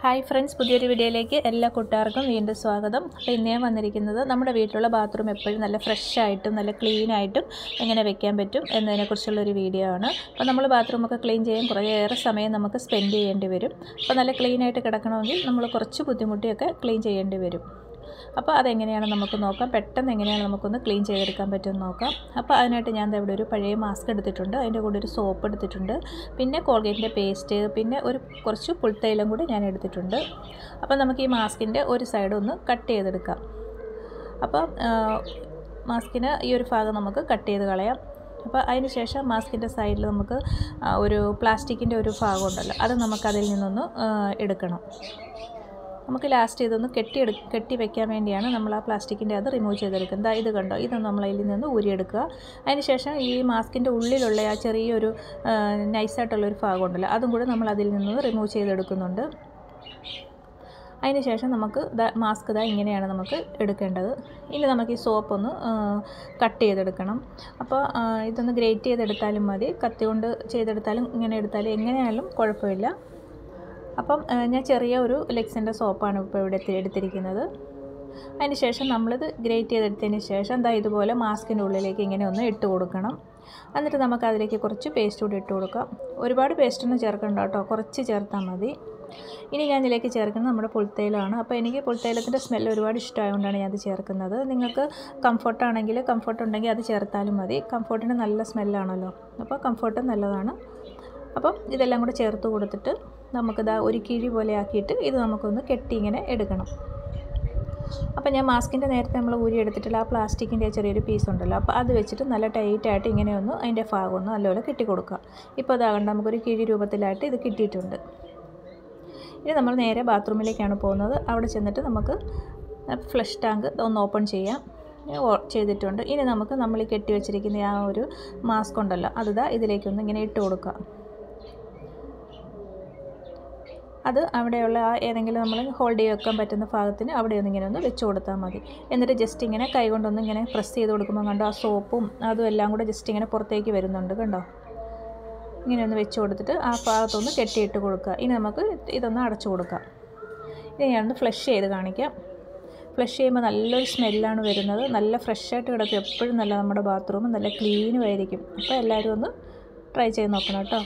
hi friends പുതിയൊരു വീഡിയോയിലേക്ക് എല്ലാ കൂട്ടുകാർക്കും വീണ്ടും സ്വാഗതം അപ്പോൾ ഇന്ന് ഞാൻ വന്നിരിക്കുന്നത് നമ്മുടെ വീട്ടിലുള്ള ബാത്റൂം എപ്പോഴും നല്ല ഫ്രഷ് ആയിട്ടും നല്ല ക്ലീൻ ആയിട്ടും എങ്ങനെ വെക്കാൻ പറ്റും എന്നതിനെക്കുറിച്ചുള്ളൊരു വീഡിയോ ആണ് അപ്പോൾ നമ്മൾ ബാത്റൂമൊക്കെ ക്ലീൻ ചെയ്യാൻ കുറേയേറെ സമയം നമുക്ക് സ്പെൻഡ് ചെയ്യേണ്ടി വരും അപ്പോൾ നല്ല ക്ലീൻ ആയിട്ട് കിടക്കണമെങ്കിൽ നമ്മൾ കുറച്ച് ബുദ്ധിമുട്ടിയൊക്കെ ക്ലീൻ ചെയ്യേണ്ടി വരും അപ്പോൾ അതെങ്ങനെയാണ് നമുക്ക് നോക്കാം പെട്ടെന്ന് എങ്ങനെയാണ് നമുക്കൊന്ന് ക്ലീൻ ചെയ്തെടുക്കാൻ പറ്റുമെന്ന് നോക്കാം അപ്പോൾ അതിനായിട്ട് ഞാൻ ദാ ഇവിടെ ഒരു പഴയ മാസ്ക് എടുത്തിട്ടുണ്ട് അതിൻ്റെ കൂടെ ഒരു സോപ്പ് എടുത്തിട്ടുണ്ട് പിന്നെ കോൾഗേറ്റിൻ്റെ പേസ്റ്റ് പിന്നെ ഒരു കുറച്ച് പുൽത്തൈലം കൂടി ഞാൻ എടുത്തിട്ടുണ്ട് അപ്പോൾ നമുക്ക് ഈ മാസ്കിൻ്റെ ഒരു സൈഡ് ഒന്ന് കട്ട് ചെയ്തെടുക്കാം അപ്പോൾ മാസ്കിന് ഈ ഒരു ഭാഗം നമുക്ക് കട്ട് ചെയ്ത് കളയാം അപ്പോൾ അതിന് ശേഷം മാസ്കിൻ്റെ സൈഡിൽ നമുക്ക് ആ, ഒരു പ്ലാസ്റ്റിക്കിൻ്റെ ഒരു ഭാഗം ഉണ്ടല്ലോ അത് നമുക്കതിൽ നിന്നൊന്ന് ആ, എടുക്കണം നമുക്ക് ലാസ്റ്റ് ഇതൊന്ന് കെട്ടി എടു കെട്ടി വെക്കാൻ വേണ്ടിയാണ് നമ്മൾ ആ പ്ലാസ്റ്റിക്കിൻ്റെ അത് റിമൂവ് ചെയ്തെടുക്കുന്നത് ദാ ഇത് കണ്ടോ ഇത് നമ്മൾ അതിൽ നിന്ന് ഊരിയെടുക്കുക അതിന് ശേഷം ഈ മാസ്കിൻ്റെ ഉള്ളിലുള്ള ആ ചെറിയൊരു നൈസായിട്ടുള്ളൊരു ഭാഗം ഉണ്ടല്ലോ അതും കൂടി നമ്മൾ അതിൽ നിന്ന് റിമൂവ് ചെയ്തെടുക്കുന്നുണ്ട് അതിന് ശേഷം നമുക്ക് ദാ മാസ്ക് ഇതാ ഇങ്ങനെയാണ് നമുക്ക് എടുക്കേണ്ടത് ഇനി നമുക്ക് ഈ സോപ്പ് ഒന്ന് കട്ട് ചെയ്തെടുക്കണം അപ്പോൾ ആ, ഇതൊന്ന് ഗ്രേറ്റ് ചെയ്തെടുത്താലും മതി കത്തി കൊണ്ട് ചെയ്തെടുത്താലും ഇങ്ങനെ എടുത്താലും എങ്ങനെയായാലും കുഴപ്പമില്ല അപ്പം ആ, ഞാൻ ചെറിയ ഒരു ലെക്സിൻ്റെ സോപ്പാണ് ഇപ്പോൾ ഇവിടെ എടുത്തി- എടുത്തിരിക്കുന്നത് അതിന് ശേഷം നമ്മളിത് ഗ്രേറ്റ് ചെയ്തെടുത്തതിന് ശേഷം എന്താ ഇതുപോലെ മാസ്കിൻ്റെ ഉള്ളിലേക്ക് ഇങ്ങനെ ഒന്ന് ഇട്ട് കൊടുക്കണം എന്നിട്ട് നമുക്ക് അതിലേക്ക് കുറച്ച് പേസ്റ്റ് കൂടി ഇട്ട് കൊടുക്കാം ഒരുപാട് പേസ്റ്റൊന്നും ചേർക്കണ്ട കേട്ടോ കുറച്ച് ചേർത്താൽ മതി ഇനി ഞാൻ ഇതിലേക്ക് ചേർക്കുന്നത് നമ്മുടെ പുൽത്തൈലമാണ് അപ്പോൾ എനിക്ക് പുൽത്തൈലത്തിൻ്റെ സ്മെല്ല് ഒരുപാട് ഇഷ്ടമായതുകൊണ്ടാണ് ഞാനത് ചേർക്കുന്നത് നിങ്ങൾക്ക് കംഫർട്ടാണെങ്കിൽ കംഫർട്ട് ഉണ്ടെങ്കിൽ അത് ചേർത്താലും മതി കംഫർട്ടിന് നല്ല സ്മെല്ലാണല്ലോ അപ്പോൾ കംഫർട്ട് നല്ലതാണ് അപ്പം ഇതെല്ലാം കൂടെ ചേർത്ത് കൊടുത്തിട്ട് നമുക്കിതാ ഒരു കിഴി പോലെ ആക്കിയിട്ട് ഇത് നമുക്കൊന്ന് കെട്ടി ഇങ്ങനെ എടുക്കണം അപ്പോൾ ഞാൻ മാസ്കിൻ്റെ നേരത്തെ നമ്മൾ ഊരി എടുത്തിട്ടുള്ള ആ പ്ലാസ്റ്റിക്കിൻ്റെ ചെറിയൊരു പീസ് ഉണ്ടല്ലോ അപ്പോൾ അത് വെച്ചിട്ട് നല്ല ടൈറ്റായിട്ട് ഇങ്ങനെ ഒന്ന് അതിൻ്റെ ഭാഗം ഒന്ന് നല്ലപോലെ കെട്ടി കൊടുക്കുക ഇപ്പോൾ അതാകണ്ട നമുക്കൊരു കിഴി രൂപത്തിലായിട്ട് ഇത് കിട്ടിയിട്ടുണ്ട് ഇനി നമ്മൾ നേരെ ബാത്റൂമിലേക്കാണ് പോകുന്നത് അവിടെ ചെന്നിട്ട് നമുക്ക് ഫ്ലഷ് ടാങ്ക് ഒന്ന് ഓപ്പൺ ചെയ്യാം ഞാൻ ഓ- ചെയ്തിട്ടുണ്ട് ഇനി നമുക്ക് നമ്മൾ ഈ കെട്ടി വെച്ചിരിക്കുന്ന ആ ഒരു മാസ്ക് ഉണ്ടല്ലോ അതിതാ ഇതിലേക്കൊന്ന് ഇങ്ങനെ ഇട്ട് കൊടുക്കുക അത് അവിടെയുള്ള ആ ഏതെങ്കിലും നമ്മൾ ഹോൾഡ് ചെയ്ത് വെക്കാൻ പറ്റുന്ന ഭാഗത്തിന് അവിടെ ഒന്ന് ഇങ്ങനെ ഒന്ന് വെച്ച് കൊടുത്താൽ മതി എന്നിട്ട് ജസ്റ്റ് ഇങ്ങനെ കൈ കൊണ്ടൊന്ന് ഇങ്ങനെ പ്രസ് ചെയ്ത് കൊടുക്കുമ്പോൾ കണ്ടോ ആ സോപ്പും അതും എല്ലാം കൂടെ ജസ്റ്റ് ഇങ്ങനെ പുറത്തേക്ക് വരുന്നുണ്ട് കണ്ടോ ഇങ്ങനെ ഒന്ന് വെച്ച് കൊടുത്തിട്ട് ആ ഭാഗത്തൊന്ന് കെട്ടിയിട്ട് കൊടുക്കുക ഇനി നമുക്ക് ഇതൊന്ന് അടച്ചു കൊടുക്കാം ഇനി ഞാനൊന്ന് ഫ്ലഷ് ചെയ്ത് കാണിക്കാം ഫ്ലഷ് ചെയ്യുമ്പോൾ നല്ലൊരു സ്മെല്ലാണ് വരുന്നത് നല്ല ഫ്രഷായിട്ട് കിടക്കും എപ്പോഴും നല്ല നമ്മുടെ ബാത്റൂം നല്ല ക്ലീനും ആയിരിക്കും അപ്പോൾ എല്ലാവരും ഒന്ന് ട്രൈ ചെയ്ത് നോക്കണം കേട്ടോ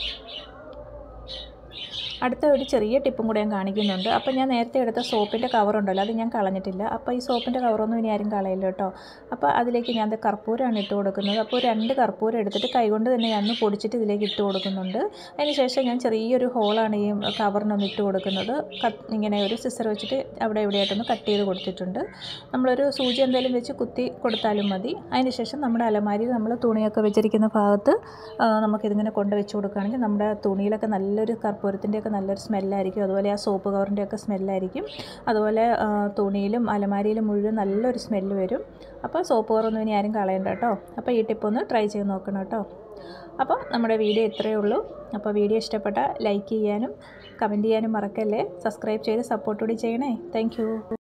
അടുത്ത ഒരു ചെറിയ ടിപ്പും കൂടെ ഞാൻ കാണിക്കുന്നുണ്ട് അപ്പോൾ ഞാൻ നേരത്തെ എടുത്ത സോപ്പിൻ്റെ കവറുണ്ടല്ലോ അത് ഞാൻ കളഞ്ഞിട്ടില്ല അപ്പോൾ ഈ സോപ്പിൻ്റെ കവറൊന്നും ഇനി ആരും കളയില്ല കേട്ടോ അപ്പോൾ അതിലേക്ക് ഞാൻ ദേ കർപ്പൂരമാണ് ഇട്ട് കൊടുക്കുന്നത് അപ്പോൾ രണ്ട് കർപ്പൂരം എടുത്തിട്ട് കൈകൊണ്ട് തന്നെ ഞാൻ ഒന്ന് പൊടിച്ചിട്ട് ഇതിലേക്ക് ഇട്ട് കൊടുക്കുന്നുണ്ട് അതിന് ശേഷം ഞാൻ ചെറിയൊരു ഹോളാണ് ഈ കവറിനൊന്ന് ഇട്ട് കൊടുക്കുന്നത് കത്ത് ഇങ്ങനെ ഒരു സിസർ വെച്ചിട്ട് അവിടെ എവിടെയായിട്ടൊന്ന് കട്ട് ചെയ്ത് കൊടുത്തിട്ടുണ്ട് നമ്മളൊരു സൂചി എന്തെങ്കിലും വെച്ച് കുത്തി കൊടുത്താലും മതി അതിന് ശേഷം നമ്മുടെ അലമാരിയിൽ നമ്മൾ തുണിയൊക്കെ വെച്ചിരിക്കുന്ന ഭാഗത്ത് ആ, നമുക്കിതിങ്ങനെ കൊണ്ട് വെച്ച് കൊടുക്കുകയാണെങ്കിൽ നമ്മുടെ തുണിയിലൊക്കെ നല്ലൊരു കർപ്പൂരത്തിൻ്റെയൊക്കെ നല്ലൊരു സ്മെല്ലായിരിക്കും അതുപോലെ ആ സോപ്പ് കവറിൻ്റെയൊക്കെ സ്മെല്ലായിരിക്കും അതുപോലെ ആ, തുണിയിലും അലമാരിയിലും മുഴുവൻ നല്ലൊരു സ്മെല്ല് വരും അപ്പോൾ സോപ്പ് കവറൊന്നും ഇനി ആരും കളയണ്ട കേട്ടോ അപ്പോൾ ഈ ടിപ്പ് ഒന്ന് ട്രൈ ചെയ്ത് നോക്കണം കേട്ടോ അപ്പോൾ നമ്മുടെ വീഡിയോ ഇത്രയേ ഉള്ളൂ അപ്പോൾ വീഡിയോ ഇഷ്ടപ്പെട്ട ലൈക്ക് ചെയ്യാനും കമൻറ്റ് ചെയ്യാനും മറക്കല്ലേ സബ്സ്ക്രൈബ് ചെയ്ത് സപ്പോർട്ട് കൂടി ചെയ്യണേ താങ്ക്